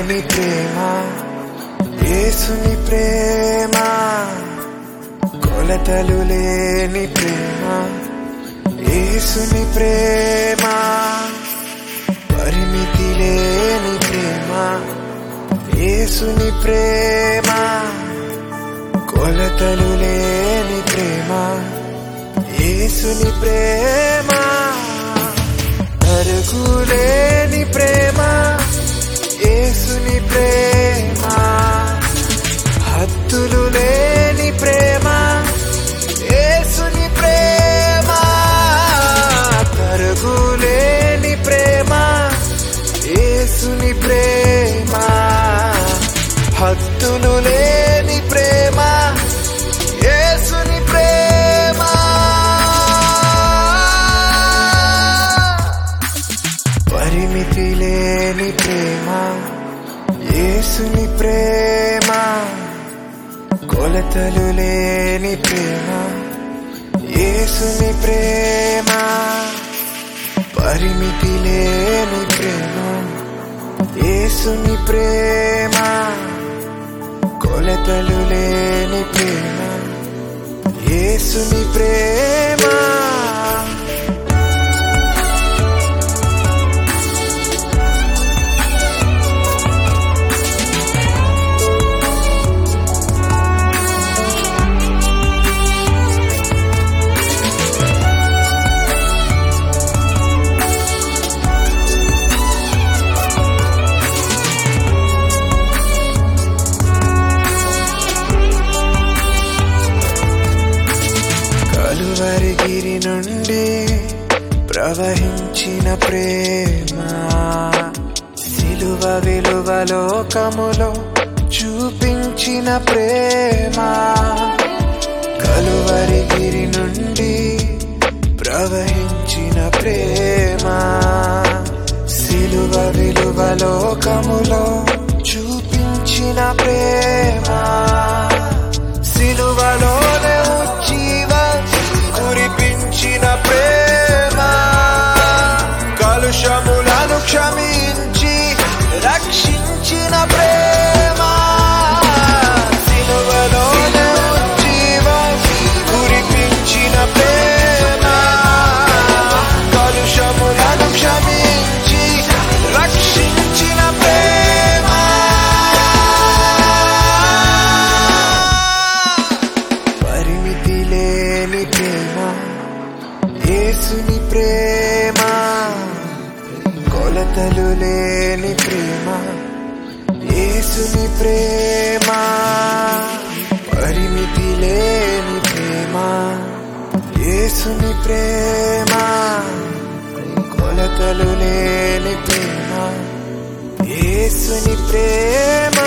లేని ప్రేమ యేసుని ప్రేమ కొలతలు లేని ప్రేమ యేసుని ప్రేమ పరిమితి లేని ప్రేమ యేసుని ప్రేమ కొలతలు లేని ప్రేమ యేసుని ప్రేమ తరుగులేని ప్రేమ యేసుని ప్రేమ హద్దులు లేని ప్రేమ యేసుని ప్రేమ తరుగులేని ప్రేమ యేసుని ప్రేమ హద్దులు లేని ప్రేమ యేసుని ప్రేమ పరిమితి లేని ప్రేమ యేసుని ప్రేమ కొలతలు లేని ప్రేమ యేసుని ప్రేమ పరిమితి లేని ప్రేమ యేసుని ప్రేమ కొలతలు లేని ప్రేమ యేసుని ప్రేమ కలువరిగిరి నుండి ప్రవహించిన ప్రేమ సిలువ విలువ లోకములో చూపించిన ప్రేమ కలువరిగిరి నుండి ప్రవహించిన ప్రేమ సిలువ విలువ లోకములో చూపించిన ప్రేమ సిలువలోనే జీవ కురిపించిన ప్రేమ కలుషములను క్షమించి రక్షించిన ప్రేమ సిలువలోనే జీవ కురిపించిన ప్రేమ కలుషములను క్షమించి రక్షించిన ప్రేమ పరిమితి లేని ప్రేమ యేసుని ప్రేమ కొలతలు లేని ప్రేమ యేసుని ప్రేమ పరిమితి లేని ప్రేమ యేసుని ప్రేమ కొలతలు లేని ప్రేమ యేసుని ప్రేమ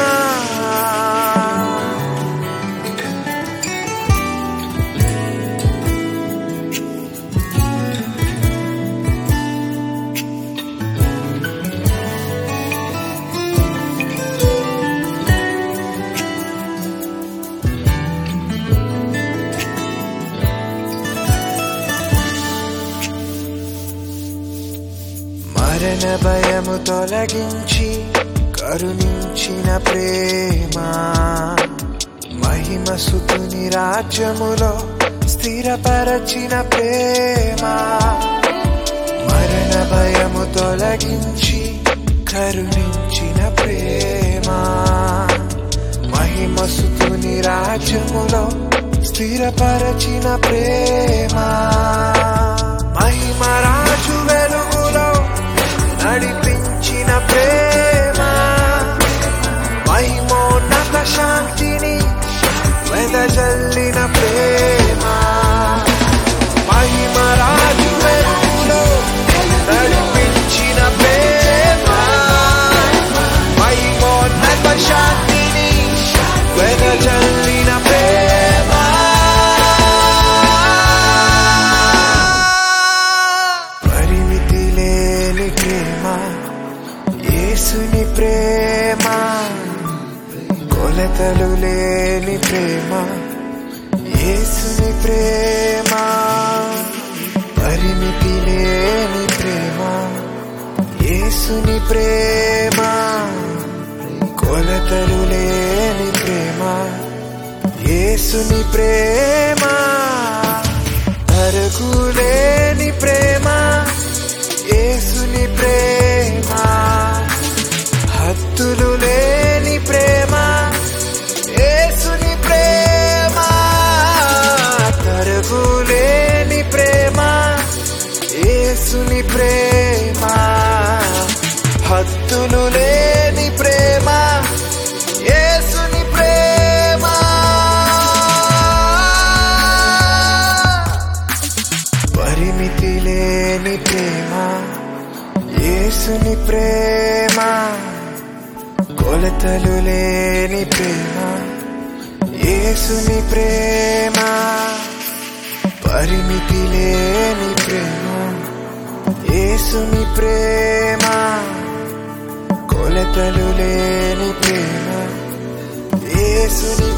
మరణ భయము తొలగించి కరుణించిన ప్రేమ మహిమ సుతుని రాజ్యములో స్థిరపరచిన ప్రేమ మరణ భయము తొలగించి కరుణించిన ప్రేమ మహిమ సుతుని రాజ్యములో స్థిరపరచిన ప్రేమ మహిమ రాజు వెలుగులో నడిపించిన ప్రేమ మహిమోన్నత శాంతిని వెదజల్లిన ప్రేమ మహిమ రాజు వెలుగులో నడిపించిన ప్రేమ మహిమోన్నత శాంతిని వెదజల్లిన ప్రేమ పరిమితి లేని ప్రేమ యేసుని ప్రేమ కొలతలు లేని ప్రేమ యేసుని ప్రేమ పరిమితి లేని ప్రేమ యేసుని ప్రేమ కొలతలు లేని ప్రేమ యేసుని ప్రేమ తరుగులేని ప్రేమ యేసుని ప్రేమ హత్తులు లేని ప్రేమ యేసుని ప్రేమ తరుగులేని ప్రేమ యేసుని ప్రేమ హత్తులు లేని ప్రేమ యేసుని ప్రేమ పరిమితి లేని ప్రేమ యేసుని ప్రేమ కొలతలు లేని ప్రేమ యేసుని ప్రేమ పరిమితి లేని ప్రేమ యేసుని ప్రేమ కొలతలు లేని ప్రేమ యేసుని